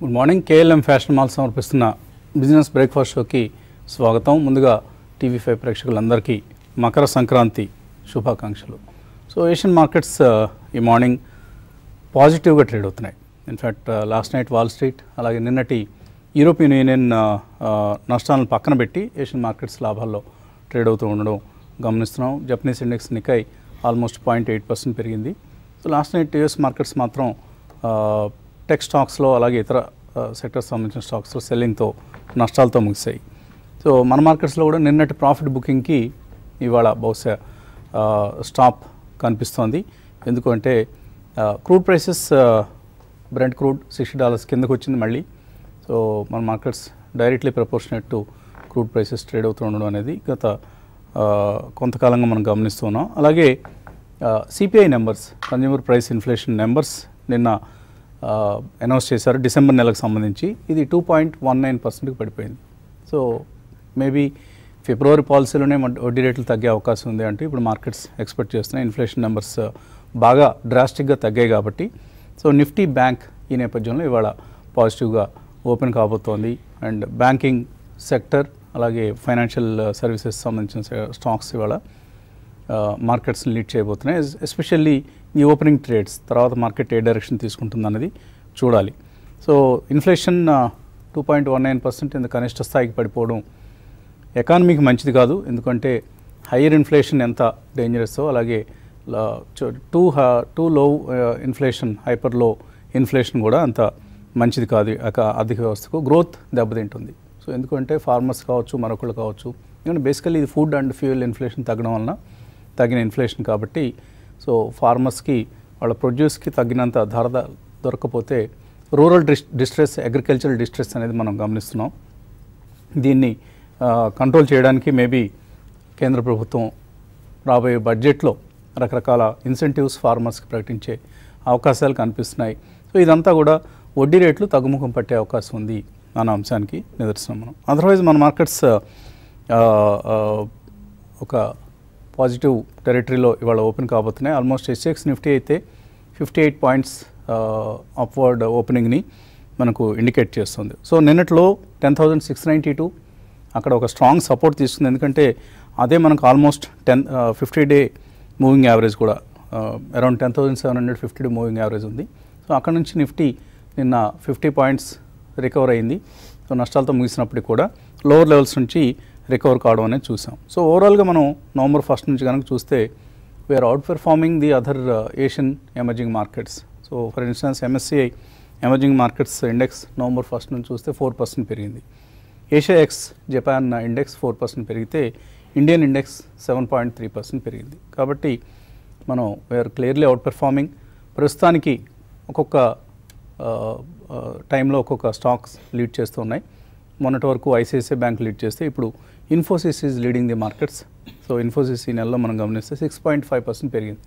Good morning KLM fashion mall సమర్పిస్తున్న business breakfast షోకి స్వాగతం ముందుగా టీవీ ఫైవ్ ప్రేక్షకులందరికీ మకర సంక్రాంతి శుభాకాంక్షలు సో ఏషియన్ మార్కెట్స్ ఈ మార్నింగ్ పాజిటివ్గా ట్రేడ్ అవుతున్నాయి in fact last night Wall Street అలాగే నిన్నటి యూరోపియన్ యూనియన్ నష్టాలను పక్కన పెట్టి ఏషియన్ మార్కెట్స్ లాభాల్లో ట్రేడ్ అవుతూ ఉండడం గమనిస్తున్నాం Japanese index Nikkei almost point eight percent పెరిగింది so last night US markets మాత్రం టెక్ స్టాక్స్లో అలాగే ఇతర సెక్టర్స్ సంబంధించిన స్టాక్స్లో సెల్లింగ్తో నష్టాలతో ముగిశాయి సో మన మార్కెట్స్లో కూడా నిన్నటి ప్రాఫిట్ బుకింగ్కి ఇవాళ బహుశా స్టాప్ కనిపిస్తోంది ఎందుకంటే crude prices Brent crude sixty dollars కిందకు వచ్చింది మళ్ళీ సో మన markets directly proportionate to crude prices trade అవుతూ ఉండడం అనేది గత ఆ, కొంతకాలంగా మనం గమనిస్తున్నాం అలాగే CPI numbers consumer price inflation numbers నిన్న అనౌన్స్ చేశారు డిసెంబర్ నెలకు సంబంధించి ఇది టూ పాయింట్ వన్ నైన్ పర్సెంట్కి పడిపోయింది సో మేబీ ఫిబ్రవరి పాలసీలోనే మన వడ్డీ రేట్లు తగ్గే అవకాశం ఉంది అంటే ఇప్పుడు మార్కెట్స్ ఎక్స్పెక్ట్ చేస్తున్నాయి ఇన్ఫ్లేషన్ నెంబర్స్ బాగా డ్రాస్టిక్గా తగ్గాయి కాబట్టి సో నిఫ్టీ బ్యాంక్ ఈ నేపథ్యంలో ఇవాళ పాజిటివ్గా ఓపెన్ కాబోతోంది అండ్ బ్యాంకింగ్ సెక్టర్ అలాగే ఫైనాన్షియల్ సర్వీసెస్ సంబంధించిన స్టాక్స్ ఇవాళ మార్కెట్స్ని లీడ్ చేయబోతున్నాయి ఎస్- ఎస్పెషల్లీ ఈ ఓపెనింగ్ ట్రేడ్స్ తర్వాత మార్కెట్ ఏ డైరెక్షన్ తీసుకుంటుంది అన్నది చూడాలి so inflation two point one nine percent ఇంత కనిష్ట స్థాయికి పడిపోవడం ఎకానమీకి మంచిది కాదు ఎందుకంటే హయ్యర్ ఇన్ఫ్లేషన్ ఎంత డేంజరస్ అలాగే too too low inflation hyper low inflation కూడా అంత మంచిది కాదు ఒక ఆర్థిక వ్యవస్థకు గ్రోత్ దెబ్బతింటుంది సో ఎందుకంటే ఫార్మర్స్ కావచ్చు మరొకళ్ళు కావచ్చు ఎందుకంటే బేసికల్లీ ఇది ఫుడ్ అండ్ ఫ్యూయల్ ఇన్ఫ్లేషన్ తగ్గడం వలన తగిన ఇన్ఫ్లేషన్ కాబట్టి సో ఫార్మర్స్కి వాళ్ళ ప్రొడ్యూస్కి తగినంత ధర ద- దొరకకపోతే rural dis distress agricultural distress అనేది మనం గమనిస్తున్నాం దీన్ని ఆ, కంట్రోల్ చేయడానికి మేబీ కేంద్ర ప్రభుత్వం రాబోయే బడ్జెట్లో రకరకాల ఇన్సెంటివ్స్ ఫార్మర్స్కి ప్రకటించే అవకాశాలు కనిపిస్తున్నాయి సో ఇదంతా కూడా వడ్డీ రేట్లు తగ్గుముఖం పట్టే అవకాశం ఉంది అన్న అంశానికి నిదర్శనం మనం అదర్వైజ్ మన మార్కెట్స్ ఆ, ఆ, ఒక పాజిటివ్ టెరిటరీలో ఇవాళ ఓపెన్ కాబోతున్నాయి ఆల్మోస్ట్ ఎస్ఎక్స్ నిఫ్టీ అయితే ఫిఫ్టీ ఎయిట్ పాయింట్స్ అప్వర్డ్ ఓపెనింగ్ని మనకు ఇండికేట్ చేస్తుంది సో నిన్నట్లో ten thousand six ninety two అక్కడ ఒక స్ట్రాంగ్ సపోర్ట్ తీసుకుంది ఎందుకంటే అదే మనకు almost ten fifty day moving average కూడా around ten thousand seven hundred fifty day moving average ఉంది సో అక్కడ నుంచి నిఫ్టీ నిన్న ఫిఫ్టీ పాయింట్స్ రికవర్ అయింది సో నష్టాలతో ముగిసినప్పటికీ కూడా లోవర్ లెవెల్స్ నుంచి రికవర్ కావడం అనేది చూసాం సో ఓవరాల్గా మనం నవంబర్ ఫస్ట్ నుంచి కనుక చూస్తే we're outperforming the other Asian emerging markets so for instance MSCI emerging markets index November first నుంచి చూస్తే ఫోర్ పర్సెంట్ పెరిగింది Asia ex Japan index four percent పెరిగితే Indian index seven point three percent పెరిగింది కాబట్టి మనం we are clearly out performing ప్రస్తుతానికి ఒక్కొక్క ఆ, ఆ, టైంలో ఒక్కొక్క స్టాక్స్ లీడ్ చేస్తూ ఉన్నాయి మొన్నటి వరకు ఐసిఐసిఐ బ్యాంక్ లీడ్ చేస్తే ఇప్పుడు Infosys is leading the markets so Infosys ఈ నెలలో మనం గమనిస్తే సిక్స్ పాయింట్ ఫైవ్ పర్సెంట్ పెరిగింది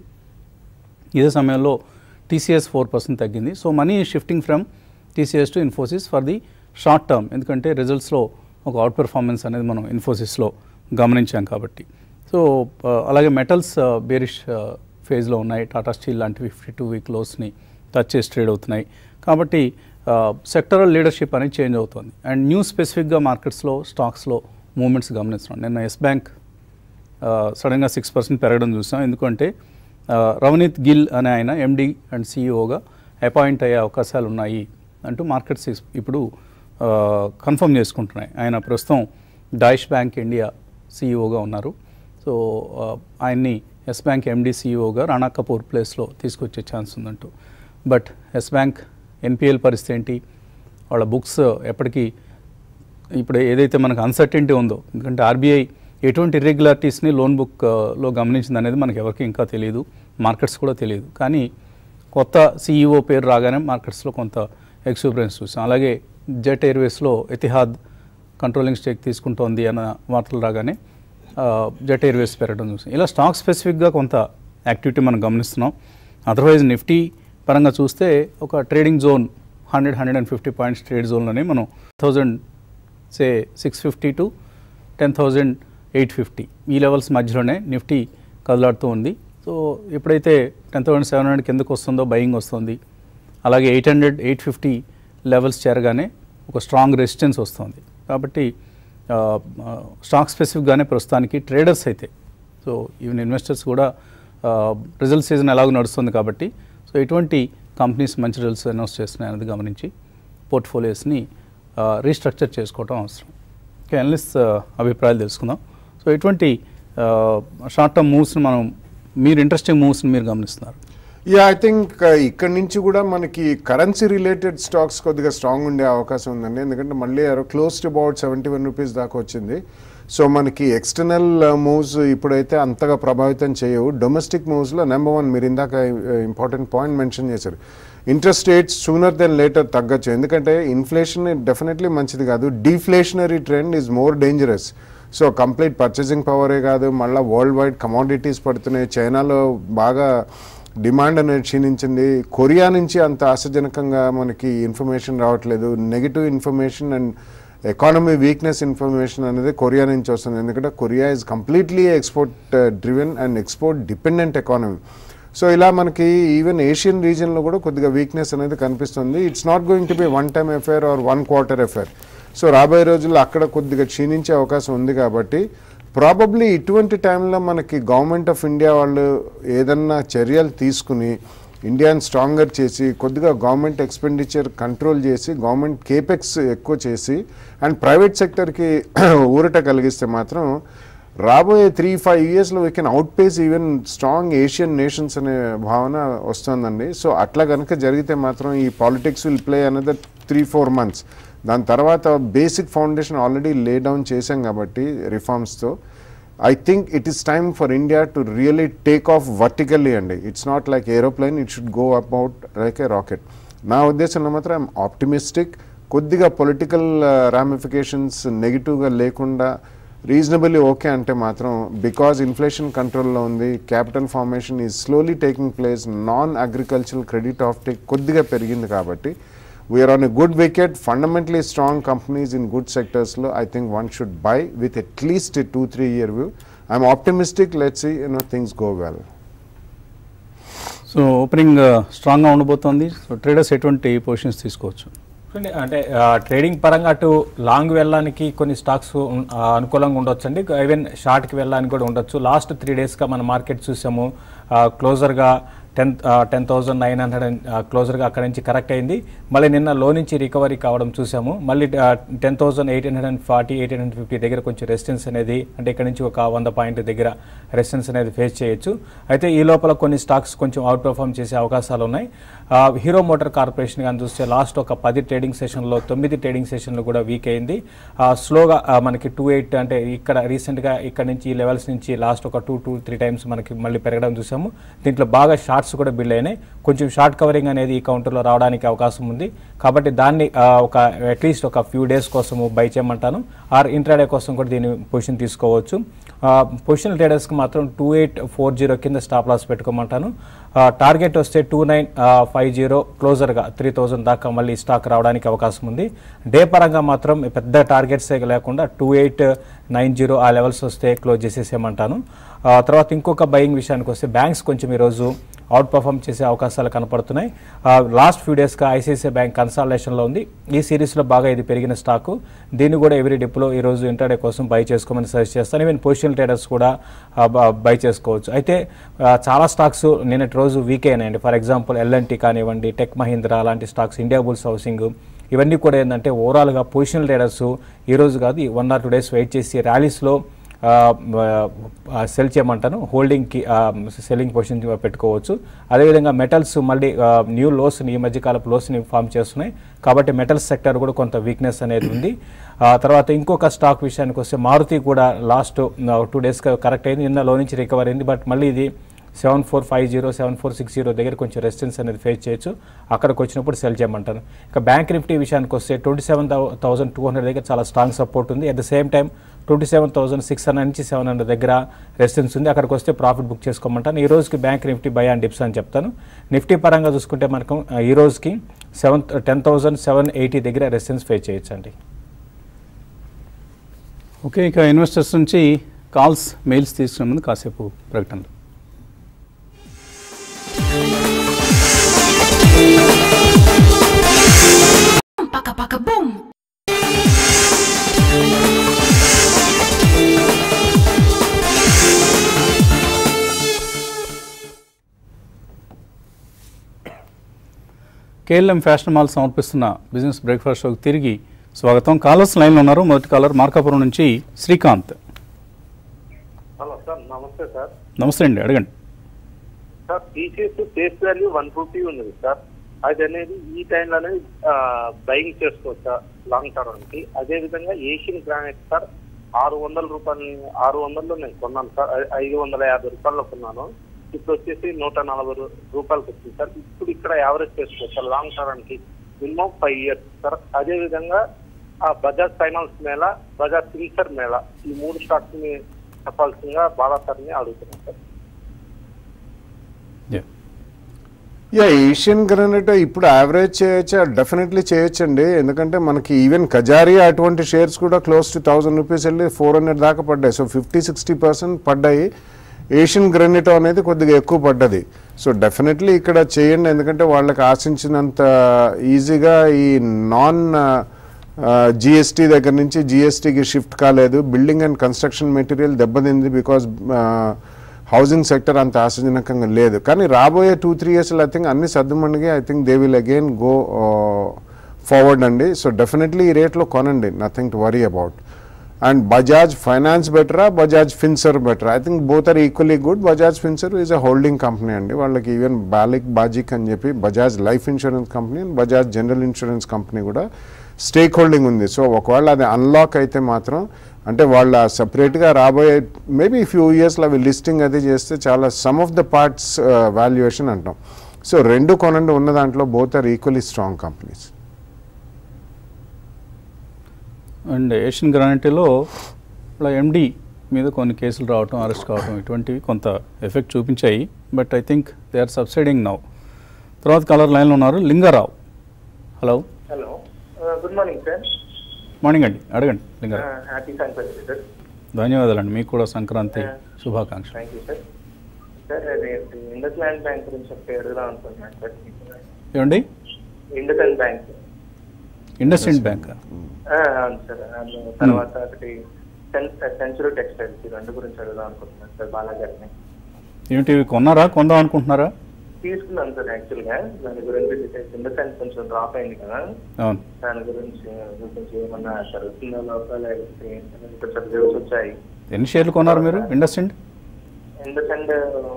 ఇదే సమయంలో టీసీఎస్ ఫోర్ పర్సెంట్ తగ్గింది so money shifting from TCS to Infosys for the short term ఎందుకంటే రిజల్ట్స్లో ఒక అవుట్ పెర్ఫార్మెన్స్ అనేది మనం ఇన్ఫోసిస్లో గమనించాం కాబట్టి సో ఆ, అలాగే మెటల్స్ బేరిష్ ఫేజ్లో ఉన్నాయి టాటా స్టీల్ లాంటివి ఫిఫ్టీ టూ వీక్ లోస్ని టచ్ చేసి ట్రేడ్ అవుతున్నాయి కాబట్టి సెక్టరల్ లీడర్షిప్ అనేది చేంజ్ అవుతుంది అండ్ న్యూ స్పెసిఫిక్గా మార్కెట్స్లో స్టాక్స్లో మూమెంట్స్ గమనిస్తున్నాం నిన్న ఎస్ బ్యాంక్ సడన్గా సిక్స్ పర్సెంట్ పెరగడం చూసాం ఎందుకంటే ఆ, రవనీత్ గిల్ అనే ఆయన ఎండి అండ్ సిఇఓగా అపాయింట్ అయ్యే అవకాశాలు ఉన్నాయి అంటూ మార్కెట్స్ ఇస్- ఇప్పుడు కన్ఫర్మ్ చేసుకుంటున్నాయి ఆయన ప్రస్తుతం డాయిష్ బ్యాంక్ ఇండియా సిఇఓగా ఉన్నారు సో ఆ, ఆయన్ని ఎస్ బ్యాంక్ ఎండి సిఇఓగా రాణా కపూర్ ప్లేస్లో తీసుకొచ్చే ఛాన్స్ ఉందంటూ బట్ ఎస్ బ్యాంక్ ఎన్పిఎల్ పరిస్థితి ఏంటి వాళ్ళ బుక్స్ ఎప్పటికీ ఇప్పుడు ఏదైతే మనకు అన్సర్టెంటీ ఉందో ఎందుకంటే ఆర్బీఐ ఎటువంటి ఇర్రెగ్యులారిటీస్ని లోన్ బుక్ ఆ, లో గమనించింది అనేది మనకి ఎవరికి ఇంకా తెలియదు మార్కెట్స్ కూడా తెలియదు కానీ కొత్త సీఈఓ పేరు రాగానే మార్కెట్స్లో కొంత ఎక్స్పీరియన్స్ చూసాం అలాగే జెట్ ఎయిర్వేస్లో ఎతిహాద్ కంట్రోలింగ్ స్టేక్ తీసుకుంటోంది అన్న వార్తలు రాగానే ఆ, జెట్ ఎయిర్వేస్ పెరగడం చూసాం ఇలా స్టాక్ స్పెసిఫిక్గా కొంత యాక్టివిటీ మనం గమనిస్తున్నాం అదర్వైజ్ నిఫ్టీ పరంగా చూస్తే ఒక trading zone hundred hundred and fifty points trade జోన్లోనే మనం thousand say six fifty to ten thousand eight fifty ఈ లెవెల్స్ మధ్యలోనే నిఫ్టీ కదలాడుతూ ఉంది సో ఎప్పుడైతే టెన్ థౌసండ్ సెవెన్ హండ్రెడ్ కిందకు వస్తుందో బయింగ్ వస్తుంది అలాగే eight hundred eight fifty levels చేరగానే ఒక స్ట్రాంగ్ రెసిస్టెన్స్ వస్తుంది కాబట్టి స్టాక్ స్పెసిఫిక్గానే ప్రస్తుతానికి ట్రేడర్స్ అయితే సో ఈవెన్ ఇన్వెస్టర్స్ కూడా రిజల్ట్ సీజన్ ఎలాగో నడుస్తుంది కాబట్టి సో ఎటువంటి కంపెనీస్ మంచి రిజల్ట్స్ అనౌన్స్ చేస్తున్నాయి అనేది గమనించి పోర్ట్ఫోలియోస్ని రీస్ట్రక్చర్ చేసుకోవడం అవసరం ఓకే అనలిస్ట్ అభిప్రాయాలు తెలుసుకుందాం సో ఎటువంటి షార్ట్ టర్మ్ మూవ్స్ని మనం మీరు ఇంట్రెస్టింగ్ మూవ్స్ని మీరు గమనిస్తున్నారు యా ఐ థింక్ ఇక్కడ నుంచి కూడా మనకి కరెన్సీ రిలేటెడ్ స్టాక్స్ కొద్దిగా స్ట్రాంగ్ ఉండే అవకాశం ఉందండి ఎందుకంటే మళ్ళీ close to about seventy one rupees దాకా వచ్చింది సో మనకి ఎక్స్టర్నల్ మూవ్స్ ఇప్పుడైతే అంతగా ప్రభావితం చేయవు డొమెస్టిక్ మూవ్స్లో నెంబర్ వన్ మీరు ఇందాక ఇంపార్టెంట్ పాయింట్ మెన్షన్ చేశారు interest rates sooner then later తగ్గచ్చు ఎందుకంటే ఇన్ఫ్లేషన్ డెఫినెట్లీ మంచిది కాదు deflationary trend is more dangerous so complete purchasing పవరే కాదు మళ్ళీ వరల్డ్ వైడ్ కమాడిటీస్ పడుతున్నాయి చైనాలో బాగా డిమాండ్ అనేది క్షీణించింది కొరియా నుంచి అంత ఆశాజనకంగా మనకి ఇన్ఫర్మేషన్ రావట్లేదు negative information and economy weakness information అనేది కొరియా నుంచి వస్తుంది ఎందుకంటే Korea is completely export driven and export dependent economy so ఇలా మనకి ఈవెన్ ఏషియన్ రీజియన్లో కూడా కొద్దిగా వీక్నెస్ అనేది కనిపిస్తుంది it's not going to be one time affair or one quarter affair so రాబోయే రోజుల్లో అక్కడ కొద్దిగా క్షీణించే అవకాశం ఉంది కాబట్టి ప్రాబబ్లీ ఇటువంటి టైంలో మనకి గవర్నమెంట్ ఆఫ్ ఇండియా వాళ్ళు ఏదన్నా చర్యలు తీసుకుని ఇండియాని స్ట్రాంగర్ చేసి కొద్దిగా గవర్నమెంట్ ఎక్స్పెండిచర్ కంట్రోల్ చేసి గవర్నమెంట్ కేపెక్స్ ఎక్కువ చేసి అండ్ ప్రైవేట్ సెక్టర్కి ఊరట కలిగిస్తే మాత్రం రాబోయే త్రీ ఫైవ్ ఇయర్స్లో we can outpace even strong Asian nations అనే భావన వస్తుందండి సో అట్లా కనుక జరిగితే మాత్రం ఈ politics will play another three four months దాని తర్వాత basic foundation already lay down చేశాం కాబట్టి రిఫార్మ్స్తో I think it is time for India to really take off vertically అండి it's not like aeroplane it should go about like a rocket నా ఉద్దేశంలో మాత్రం I'm optimistic కొద్దిగా పొలిటికల్ రామిఫికేషన్స్ నెగిటివ్గా లేకుండా రీజనబుల్లీ ఓకే అంటే మాత్రం బికాజ్ ఇన్ఫ్లేషన్ కంట్రోల్లో ఉంది capital formation is slowly taking place non agricultural credit offtake కొద్దిగా పెరిగింది కాబట్టి we are on a good wicket fundamentally strong companies in good సెక్టర్స్లో I think one should buy with at least two three year view I'm optimistic let's see you know things go well so opening స్ట్రాంగ్గా ఉండబోతోంది so traders ఎటువంటి positions తీసుకోవచ్చు చూడండి, అంటే ఆ, trading పరంగా అటు లాంగ్ వెళ్ళడానికి కొన్ని స్టాక్స్ ఉన్- ఆ, అనుకూలంగా ఉండొచ్చండి ఈవెన్ షార్ట్కి వెళ్ళడానికి కూడా ఉండొచ్చు లాస్ట్ త్రీ డేస్గా మన మార్కెట్ చూసాము ఆ, క్లోజర్గా ten ten thousand nine hundred క్లోజర్గా అక్కడ నుంచి కరెక్ట్ అయింది మళ్ళీ నిన్న లో నుంచి రికవరీ కావడం చూసాము మళ్ళీ ten thousand eight hundred and forty eight hundred fifty దగ్గర కొంచెం రెసిస్టెన్స్ అనేది అంటే ఇక్కడ నుంచి ఒక వంద పాయింట్ దగ్గర రెసిస్టెన్స్ అనేది ఫేస్ చేయొచ్చు అయితే ఈ లోపల కొన్ని స్టాక్స్ కొంచెం అవుట్ పర్ఫామ్ చేసే అవకాశాలు ఉన్నాయి ఆ, హీరో మోటార్ కార్పొరేషన్ కానీ చూస్తే లాస్ట్ ఒక పది ట్రేడింగ్ సెషన్లో తొమ్మిది ట్రేడింగ్ సెషన్లు కూడా వీక్ అయింది ఆ, స్లోగా ఆ, మనకి టూ ఎయిట్ అంటే ఇక్కడ రీసెంట్గా ఇక్కడ నుంచి ఈ లెవెల్స్ నుంచి లాస్ట్ ఒక టూ టూ త్రీ టైమ్స్ మనకి మళ్ళీ పెరగడం చూసాము దీంట్లో బాగా షార్ట్స్ కూడా బిల్డ్ అయినాయి కొంచెం షార్ట్ కవరింగ్ అనేది ఈ కౌంటర్లో రావడానికి అవకాశం ఉంది కాబట్టి దాన్ని ఆ, ఒక అట్లీస్ట్ ఒక ఫ్యూ డేస్ కోసము బై చేయమంటాను ఆర్ ఇంట్రాడే కోసం కూడా దీన్ని పొజిషన్ తీసుకోవచ్చు పొజిషన్ ట్రేడర్స్కి మాత్రం టూ ఎయిట్ ఫోర్ జీరో కింద స్టాప్ లాస్ పెట్టుకోమంటాను టార్గెట్ వస్తే టూ నైన్ ఫైవ్ జీరో క్లోజర్గా త్రీ థౌజండ్ దాకా మళ్ళీ స్టాక్ రావడానికి అవకాశం ఉంది డే పరంగా మాత్రం పెద్ద టార్గెట్స్ లేకుండా టూ ఎయిట్ నైన్ జీరో ఆ లెవెల్స్ వస్తే క్లోజ్ చేసేసేయమంటాను ఆ, తర్వాత ఇంకొక బయింగ్ విషయానికి వస్తే బ్యాంక్స్ కొంచెం ఈరోజు అవుట్ పర్ఫామ్ చేసే అవకాశాలు కనపడుతున్నాయి లాస్ట్ ఫ్యూ డేస్గా ఐసిఐసిఐ బ్యాంక్ కన్సాలేషన్లో ఉంది ఈ సిరీస్లో బాగా ఇది పెరిగిన స్టాకు దీన్ని కూడా ఎవరీ డిప్లో ఈరోజు ఇంటర్డే కోసం బై చేసుకోమని సజెస్ట్ చేస్తాను ఈవెన్ పొజిషన్ ట్రేడర్స్ కూడా బై చేసుకోవచ్చు అయితే ఆ, చాలా స్టాక్స్ నిన్నటి రోజు వీక్ అయినాయండి ఫర్ ఎగ్జాంపుల్ ఎల్ఎన్టీ కానివ్వండి టెక్ మహీంద్రా అలాంటి స్టాక్స్ ఇండియా బుల్స్ హౌసింగ్ ఇవన్నీ కూడా ఏంటంటే ఓవరాల్గా పొజిషనల్ ట్రేడర్స్ ఈ రోజు కాదు one or two days wait చేసి ర్యాలీస్లో సెల్ చేయమంటాను హోల్డింగ్కి సెల్లింగ్ పొజిషన్ పెట్టుకోవచ్చు అదేవిధంగా మెటల్స్ మళ్ళీ న్యూ లోస్ని ఈ మధ్యకాలపు లోస్ని ఫామ్ చేస్తున్నాయి కాబట్టి మెటల్స్ సెక్టర్ కూడా కొంత వీక్నెస్ అనేది ఉంది ఆ, తర్వాత ఇంకొక స్టాక్ విషయానికి వస్తే మారుతి కూడా లాస్ట్ టూ డేస్గా కరెక్ట్ అయింది నిన్న లో నుంచి రికవర్ అయింది బట్ మళ్ళీ ఇది seven four five zero seven four six zero దగ్గర కొంచెం రెసిస్టెన్స్ అనేది ఫేస్ చేయొచ్చు అక్కడికి వచ్చినప్పుడు సెల్ చేయమంటాను ఇక బ్యాంక్ నిఫ్టీ విషయానికి వస్తే twenty seven thousand two hundred దగ్గర చాలా స్ట్రాంగ్ సపోర్ట్ ఉంది at the same time twenty seven thousand six hundred నుంచి సెవెన్ హండ్రెడ్ దగ్గర రెసిస్టెన్స్ ఉంది అక్కడికి వస్తే ప్రాఫిట్ బుక్ చేసుకోమంటాను ఈ రోజుకి bank Nifty buy and dips అని చెప్తాను నిఫ్టీ పరంగా చూసుకుంటే మనకు ఆ, ఈ రోజుకి seven ten thousand seven eighty దగ్గర రెసిస్టెన్స్ ఫేస్ చేయొచ్చు అండి ఓకే ఇక ఇన్వెస్టర్స్ నుంచి కాల్స్ మెయిల్స్ తీసుకునే ముందు కాసేపు ప్రకటనలు కేఎల్ఎం ఫ్యాషన్ మాల్ సమర్పిస్తున్న బిజినెస్ బ్రేక్ఫాస్ట్ షోకి తిరిగి స్వాగతం కాలర్స్ లైన్లో ఉన్నారు మొదటి కాలర్ మార్కాపురం నుంచి శ్రీకాంత్ హలో సార్ నమస్తే సార్ నమస్తే అండి అడగండి sir TCS face value one fifty ఉన్నది సార్ అది అనేది ఈ టైంలోనే బయింగ్ చేసుకోవచ్చా లాంగ్ టర్మ్ కి అదే విధంగా ఏషియన్ గ్రానైట్ సార్ ఆరు వందల రూపాయలు ఆరు వందల్లో నేను కొన్నాను సార్ ఐ- ఐదు వందల యాభై రూపాయల్లో కొన్నాను ఇప్పుడు వచ్చేసి నూట నలభై రూ- రూపాయలకి వచ్చింది సార్ ఇప్పుడు ఇక్కడ యావరేజ్ చేసుకోవచ్చు లాంగ్ టర్మ్ కి మినిమం ఫైవ్ ఇయర్స్ సార్ అదే విధంగా ఆ బజాజ్ ఫైనాన్స్ మేళ బజాజ్ ఫిన్సర్ మేళ ఈ మూడు స్టాక్స్ ని చెప్పాల్సిందిగా బాలా సార్ని అడుగుతున్నాను sir Yeah. Yeah Asian granite ఇప్పుడు యావరేజ్ చేయొచ్చా డెఫినెట్లీ చేయొచ్చండి ఎందుకంటే మనకి ఈవెన్ కజారియా అటువంటి షేర్స్ కూడా క్లోజ్ టు థౌసండ్ రూపీస్ వెళ్ళి ఫోర్ హండ్రెడ్ దాకా పడ్డాయి సో ఫిఫ్టీ సిక్స్టీ పర్సెంట్ పడ్డాయి ఏషియన్ గ్రానైట్ అనేది కొద్దిగా ఎక్కువ పడ్డది సో డెఫినెట్లీ ఇక్కడ చేయండి ఎందుకంటే వాళ్ళకి ఆశించినంత ఈజీగా ఈ నాన్ జిఎస్టీ దగ్గర నుంచి జిఎస్టీకి షిఫ్ట్ కాలేదు బిల్డింగ్ అండ్ కన్స్ట్రక్షన్ మెటీరియల్ దెబ్బతింది బికాజ్ హౌసింగ్ సెక్టర్ అంత ఆశాజనకంగా లేదు కానీ రాబోయే టూ త్రీ ఇయర్స్లో ఐ థింక్ అన్ని సర్దుమణిగి I think they will again go forward అండి సో డెఫినెట్లీ ఈ రేట్లో కొనండి nothing to worry about and Bajaj finance బెటరా బజాజ్ ఫిన్సర్ బెటరా I think both are equally good Bajaj Finserv is a holding company అండి వాళ్ళకి ఈవెన్ బాలిక్ బాజిక్ అని చెప్పి Bajaj life insurance company and Bajaj general insurance company కూడా స్టేక్ హోల్డింగ్ ఉంది సో ఒకవేళ అది అన్లాక్ అయితే మాత్రం అంటే వాళ్ళ సపరేట్గా రాబోయే మేబీ ఫ్యూ ఇయర్స్లో అవి లిస్టింగ్ అది చేస్తే చాలా sum of the parts valuation అంటాం సో రెండు కొనండి ఉన్న దాంట్లో both are equally strong companies and Asian గ్రానైటీలో ఇలా ఎండి మీద కొన్ని కేసులు రావటం అరెస్ట్ కావటం ఇటువంటివి కొంత ఎఫెక్ట్ చూపించాయి but I think they are subsiding now తర్వాత కలర్ లైన్లో ఉన్నారు Lingarao hello hello good morning sir morning అండి అడగండి లింగారావు హ్యాపీ సంక్రాంతి సార్ ధన్యవాదాలండి మీకు కూడా సంక్రాంతి శుభాకాంక్షలు థ్యాంక్ యూ సార్ సార్ అది ఇండస్ ల్యాండ్ బ్యాంక్ గురించి ఒకటి అడుగుదాం అనుకుంటున్నాను సార్ ఏమండి Indus land bank IndusInd bank ఆ, అవును సార్ అందులో తర్వాత ఒకటి సెంచురీ టెక్స్టైల్స్ ఈ రెండు గురించి అడుగుదాం అనుకుంటున్నాను సార్ బాలాగారిని ఏమిటి ఇవి కొన్నారా కొందాం అనుకుంటున్నారా తీసుకున్నాను సార్ యాక్చువల్గా దాని గురించి డీటెయిల్స్ ఇండస్ ల్యాండ్ కొంచెం డ్రాప్ అయింది కదా అవును దాని గురించి కొంచెం ఏమన్నా జరుగుతుందో లోపల లేకపోతే ఏంటనేది కొంచెం రిజల్ట్స్ వచ్చాయి ఎన్ని షేర్లు కొన్నారు మీరు IndusInd Indus and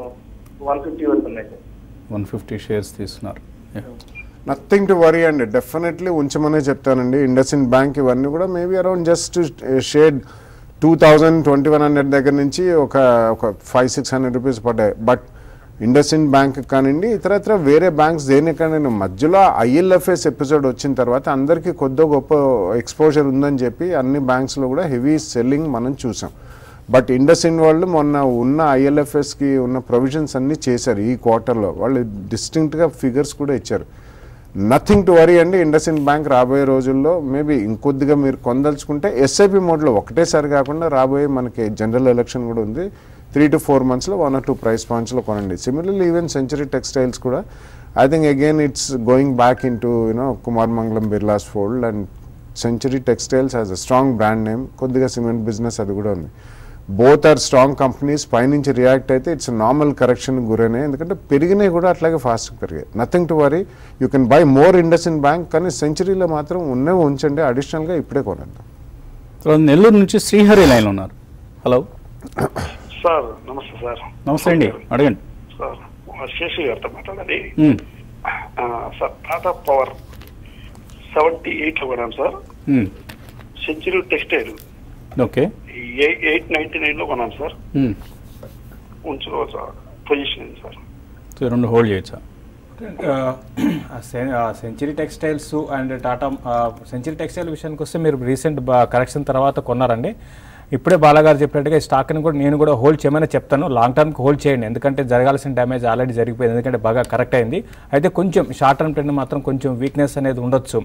one fifty వరకు ఉన్నాయి సార్ వన్ ఫిఫ్టీ షేర్స్ తీసుకున్నారు Yeah. నథింగ్ టు వరీ అండి డెఫినెట్లీ ఉంచమనే చెప్తానండి ఇండస్ ఇండ్ బ్యాంక్ ఇవన్నీ కూడా maybe around just shade two thousand twenty one hundred దగ్గర నుంచి ఒక ఒక ఫైవ్ సిక్స్ హండ్రెడ్ రూపీస్ పడ్డాయి బట్ ఇండస్ ఇండ్ బ్యాంక్ కానివ్వండి ఇతర ఇతర వేరే బ్యాంక్స్ దేనికైనా మధ్యలో ఐఎల్ఎఫ్ఎస్ ఎపిసోడ్ వచ్చిన తర్వాత అందరికీ కొద్ది గొప్ప ఎక్స్పోజర్ ఉందని చెప్పి అన్ని బ్యాంక్స్లో కూడా హెవీ సెల్లింగ్ మనం చూసాం బట్ ఇండస్ ఇండ్ వాళ్ళు మొన్న ఉన్న ఐఎల్ఎఫ్ఎస్కి ఉన్న ప్రొవిజన్స్ అన్నీ చేశారు ఈ క్వార్టర్లో వాళ్ళు డిస్టింక్ట్గా ఫిగర్స్ కూడా ఇచ్చారు నథింగ్ టు వరీ అండి ఇండస్ ఇండ్ బ్యాంక్ రాబోయే రోజుల్లో మేబీ ఇంకొద్దిగా మీరు కొందలుచుకుంటే ఎస్ఐపి మోడ్లో ఒకటేసారి కాకుండా రాబోయే మనకి జనరల్ ఎలక్షన్ కూడా ఉంది త్రీ టు ఫోర్ మంత్స్లో వన్ ఆర్ టూ ప్రైస్ పాయింట్స్లో కొనండి సిమిలర్లీ ఈవెన్ సెంచరీ టెక్స్టైల్స్ కూడా I think again it's going back in to you know Kumar Mangalam Birla's fold and century textiles has a strong brand name కొద్దిగా cement business అది కూడా ఉంది both are strong companies పైనుంచి react అయితే it's normal correction గురైనాయి ఎందుకంటే పెరిగినాయి కూడా అట్లాగే ఫాస్ట్గా పెరిగాయి nothing to worry you can buy more Indus IndusInd bank కానీ సెంచరీలో మాత్రం ఉన్నవి ఉంచండి అడిషనల్గా ఇప్పుడే కొనండి తర్వాత నెల్లూరు నుంచి శ్రీహరి లైన్లో ఉన్నారు హలో సార్ నమస్తే సార్ నమస్తే అండి అడగండి సార్ శేషు గారితో మాట్లాడాలి మ్, ఆ, సార్ టాటా పవర్ సెవెంటీ ఎయిట్లో కొన్నాను సార్ మ్, century textile okay eight ninety నైన్లో కొన్నాను సార్ మ్, ఉంచుకోవచ్చు పొజిషన్ ఉంది సార్ సో ఈ రెండు హోల్డ్ చేయొచ్చా century textiles and Tata century textile విషయానికి వస్తే మీరు రీసెంట్ కరెక్షన్ తర్వాత కొన్నారండి ఇప్పుడే బాలాగారు చెప్పినట్టుగా ఈ స్టాక్ని కూడా నేను కూడా హోల్డ్ చేయమని చెప్తాను లాంగ్ టర్మ్కి హోల్డ్ చేయండి ఎందుకంటే జరగాల్సిన డ్యామేజ్ ఆల్రెడీ జరిగిపోయింది ఎందుకంటే బాగా కరెక్ట్ అయింది అయితే కొంచెం షార్ట్ టర్మ్ ట్రెండ్ మాత్రం కొంచెం వీక్నెస్ అనేది ఉండొచ్చు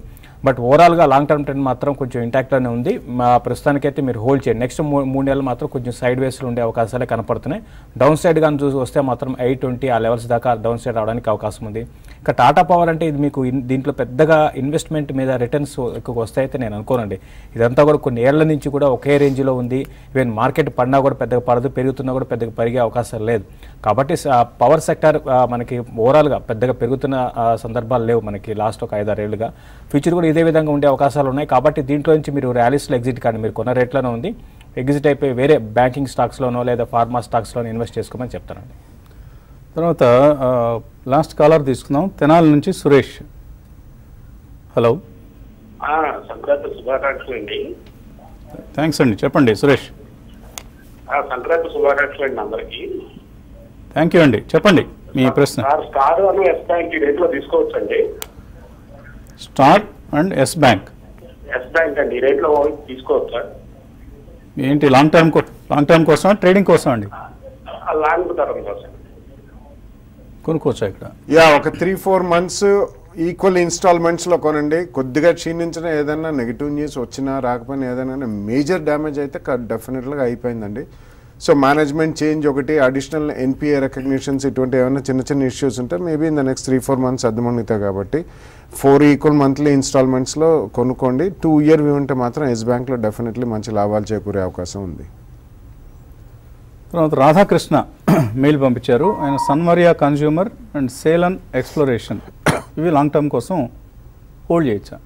బట్ ఓవరాల్గా లాంగ్ టర్మ్ ట్రెండ్ మాత్రం కొంచెం ఇంటాక్ట్లోనే ఉంది మా ప్రస్తుతానికైతే మీరు హోల్డ్ చేయండి నెక్స్ట్ మూడు నెలలు మాత్రం కొంచెం సైడ్ వేస్లో ఉండే అవకాశాలే కనపడుతున్నాయి డౌన్ సైడ్ కానీ చూసి వస్తే మాత్రం ఎయిట్ ట్వంటీ ఆ లెవెల్స్ దాకా డౌన్ సైడ్ రావడానికి అవకాశం ఉంది ఇక టాటా పవర్ అంటే ఇది మీకు ఇన్- దీంట్లో పెద్దగా ఇన్వెస్ట్మెంట్ మీద రిటర్న్స్ ఎక్కువ వస్తాయితే నేను అనుకోనండి ఇదంతా కూడా కొన్ని ఏళ్ల నుంచి కూడా ఒకే రేంజ్లో ఉంది ఈవెన్ మార్కెట్ పడినా కూడా పెద్దగా పడదు పెరుగుతున్నా కూడా పెద్దగా పెరిగే అవకాశం లేదు కాబట్టి స- పవర్ సెక్టర్ ఆ, మనకి ఓవరాల్గా పెద్దగా పెరుగుతున్న ఆ, సందర్భాలు లేవు మనకి లాస్ట్ ఒక ఐదారేళ్లుగా ఫ్యూచర్ కూడా ఇదే విధంగా ఉండే అవకాశాలు ఉన్నాయి కాబట్టి దీంట్లో నుంచి మీరు ర్యాలీస్లో ఎగ్జిట్ కానీ మీరు కొన్న రేట్లోనే ఉంది ఎగ్జిట్ అయిపోయి వేరే బ్యాంకింగ్ స్టాక్స్లోనో లేదా ఫార్మా స్టాక్స్లోనో ఇన్వెస్ట్ చేసుకోమని చెప్తానండి తర్వాత ఆ, లాస్ట్ కాలర్ తీసుకుందాం తెనాలి నుంచి సురేష్ హలో ఆ, సంక్రాంతి శుభాకాంక్షలు అండి థ్యాంక్స్ అండి చెప్పండి సురేష్ ఆ, సంక్రాంతి శుభాకాంక్షలు అండి అందరికి థ్యాంక్ యూ అండి చెప్పండి మీ ప్రశ్న సార్ స్టార్ అను ఎస్ బ్యాంక్ ఈ రేట్ లో తీసుకోవచ్చండి star and Yes bank Yes bank అండి ఈ రేట్ లో తీసుకోవచ్చా ఏంటి లాంగ్ టర్మ్ కో లాంగ్ టర్మ్ కోసమా ట్రేడింగ్ కోసం అండి ఆ, లాంగ్ టర్మ్ కోసం కొనుక్కోవచ్చా ఇక్కడ యా ఒక త్రీ ఫోర్ మంత్స్ ఈక్వల్ ఇన్స్టాల్మెంట్స్లో కొనండి కొద్దిగా క్షీణించిన ఏదైనా నెగిటివ్ న్యూస్ వచ్చినా రాకపోయినా ఏదైనా మేజర్ డ్యామేజ్ అయితే డెఫినెట్గా అయిపోయిందండి సో మేనేజ్మెంట్ చేంజ్ ఒకటి అడిషనల్ ఎన్పిఏ రికగ్నిషన్స్ ఇటువంటి ఏమైనా చిన్న చిన్న ఇష్యూస్ ఉంటే maybe in the next three four months అర్థమవుతాయి కాబట్టి ఫోర్ ఈక్వల్ మంత్లీ ఇన్స్టాల్మెంట్స్లో కొనుక్కోండి టూ ఇయర్ వ్యూ ఉంటే మాత్రం ఎస్ బ్యాంక్లో డెఫినెట్లీ మంచి లాభాలు చేకూరే అవకాశం ఉంది తర్వాత రాధాకృష్ణ మెయిల్ పంపించారు ఆయన Sanwaria consumer and Selan exploration ఇవి లాంగ్ టర్మ్ కోసం హోల్డ్ చేయొచ్చా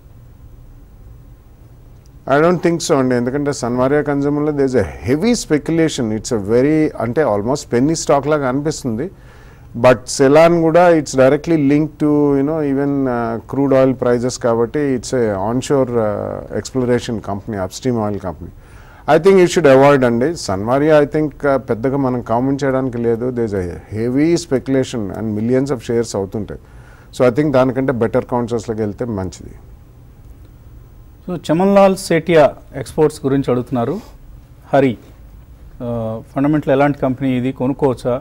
ఐ డోంట్ థింక్ సో అండి ఎందుకంటే సన్వారియా కన్జ్యూమర్లో does a heavy speculation it's a very అంటే ఆల్మోస్ట్ పెన్నీ స్టాక్ లాగా అనిపిస్తుంది బట్ సెలాన్ కూడా it's directly link to you know even crude oil prices కాబట్టి it's a onshore exploration company upstream oil company I think you should avoid అండి Sanwaria I think పెద్దగా మనం comment చేయడానికి లేదు does a heavy speculation and millions of shares అవుతుంటాయి so I think దానికంటే better కౌంటర్స్లోకి వెళ్తే మంచిది సో చమన్లాల్ సేటియా ఎక్స్పోర్ట్స్ గురించి అడుగుతున్నారు హరి ఫండమెంటల్ ఎలాంటి కంపెనీ ఇది కొనుక్కోవచ్చా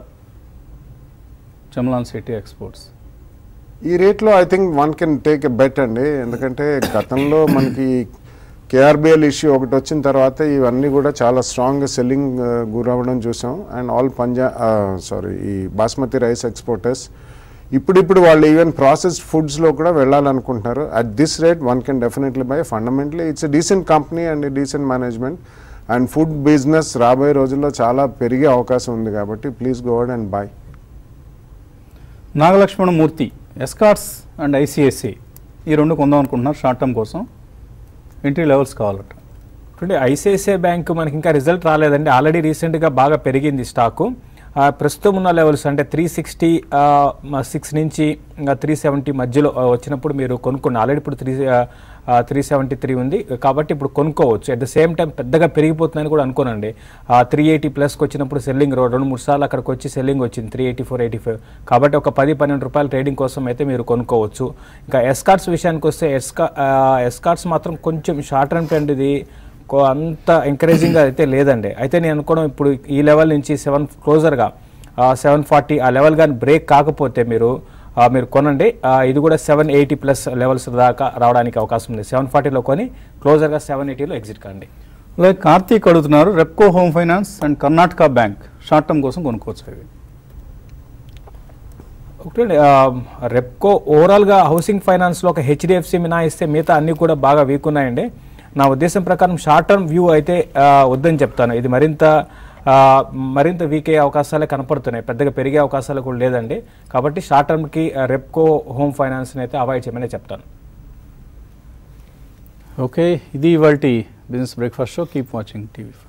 చమన్లాల్ సేటియా ఎక్స్పోర్ట్స్ ఈ రేట్లో I think one can take a bet అండి ఎందుకంటే గతంలో మనకి కేఆర్బిఎల్ ఇష్యూ ఒకటి వచ్చిన తర్వాత ఇవన్నీ కూడా చాలా స్ట్రాంగ్ సెల్లింగ్ గురవ్వడం చూసాం అండ్ ఆల్ పంజా సారీ ఈ బాస్మతి రైస్ ఎక్స్పోర్టర్స్ ఇప్పుడిప్పుడు వాళ్ళు ఈవెన్ ప్రాసెస్డ్ ఫుడ్స్లో కూడా వెళ్ళాలనుకుంటున్నారు at this rate one can definitely buy fundamentally it's a decent company and decent management and food business రాబోయే రోజుల్లో చాలా పెరిగే అవకాశం ఉంది కాబట్టి please go and buy Nagalakshmana Murthy Escorts and ICICI ఈ రెండు కొందాం అనుకుంటున్నారు షార్ట్ టర్మ్ కోసం ఎంట్రీ లెవెల్స్ కావాలట చూడండి ఐసిఐసిఐ బ్యాంక్ మనకి ఇంకా రిజల్ట్ రాలేదండి ఆల్రెడీ రీసెంట్గా బాగా పెరిగింది స్టాకు ఆ, ప్రస్తుతం ఉన్న లెవెల్స్ అంటే త్రీ సిక్స్టీ సిక్స్ నుంచి ఇంకా త్రీ సెవెంటీ మధ్యలో ఆ, వచ్చినప్పుడు మీరు కొనుక్కోండి ఆల్రెడీ ఇప్పుడు త్రీ త్రీ సెవెంటీ త్రీ ఉంది కాబట్టి ఇప్పుడు కొనుక్కోవచ్చు అట్ ద సేమ్ టైం పెద్దగా పెరిగిపోతుందని కూడా అనుకోనండి త్రీ ఎయిటీ ప్లస్కి వచ్చినప్పుడు సెల్లింగ్ రెండు మూడు సార్లు అక్కడికి వచ్చి సెల్లింగ్ వచ్చింది three eighty four eighty five కాబట్టి ఒక పది పన్నెండు రూపాయలు ట్రేడింగ్ కోసం అయితే మీరు కొనుక్కోవచ్చు ఇంకా ఎస్కార్ట్స్ విషయానికి వస్తే ఎస్కా ఎస్కార్ట్స్ మాత్రం కొంచెం షార్ట్ రన్ ట్రెండ్ ఇది కో- అంత ఎంకరేజింగ్గా అయితే లేదండి అయితే నేను అనుకోవడం ఇప్పుడు ఈ లెవెల్ నుంచి సెవెన్ క్లోజర్గా సెవెన్ ఫార్టీ ఆ లెవెల్ కానీ బ్రేక్ కాకపోతే మీరు ఆ, మీరు కొనండి ఆ, ఇది కూడా సెవెన్ ఎయిటీ ప్లస్ లెవెల్స్ దాకా రావడానికి అవకాశం ఉంది సెవెన్ ఫార్టీలో కొని క్లోజర్గా సెవెన్ ఎయిటీలో ఎగ్జిట్ కాండి అలాగే కార్తీక్ అడుగుతున్నారు Repco home finance and Karnataka bank short term కోసం కొనుక్కోవచ్చు ఇవి ఒకటి రెప్కో ఓవరాల్గా హౌసింగ్ ఫైనాన్స్లో ఒక హెచ్డిఎఫ్సి మినాయిస్తే మిగతా అన్నీ కూడా బాగా వీక్ ఉన్నాయండి నా ఉద్దేశం ప్రకారం షార్ట్ టర్మ్ వ్యూ అయితే ఆ, వద్దని చెప్తాను ఇది మరింత ఆ, మరింత వీక్ అయ్యే అవకాశాలే కనపడుతున్నాయి పెద్దగా పెరిగే అవకాశాలు కూడా లేదండి కాబట్టి షార్ట్ టర్మ్కి రెప్కో హోమ్ ఫైనాన్స్ని అయితే అవాయిడ్ చేయమని చెప్తాను ఓకే ఇది ఇవాళ business breakfast show keep watching TV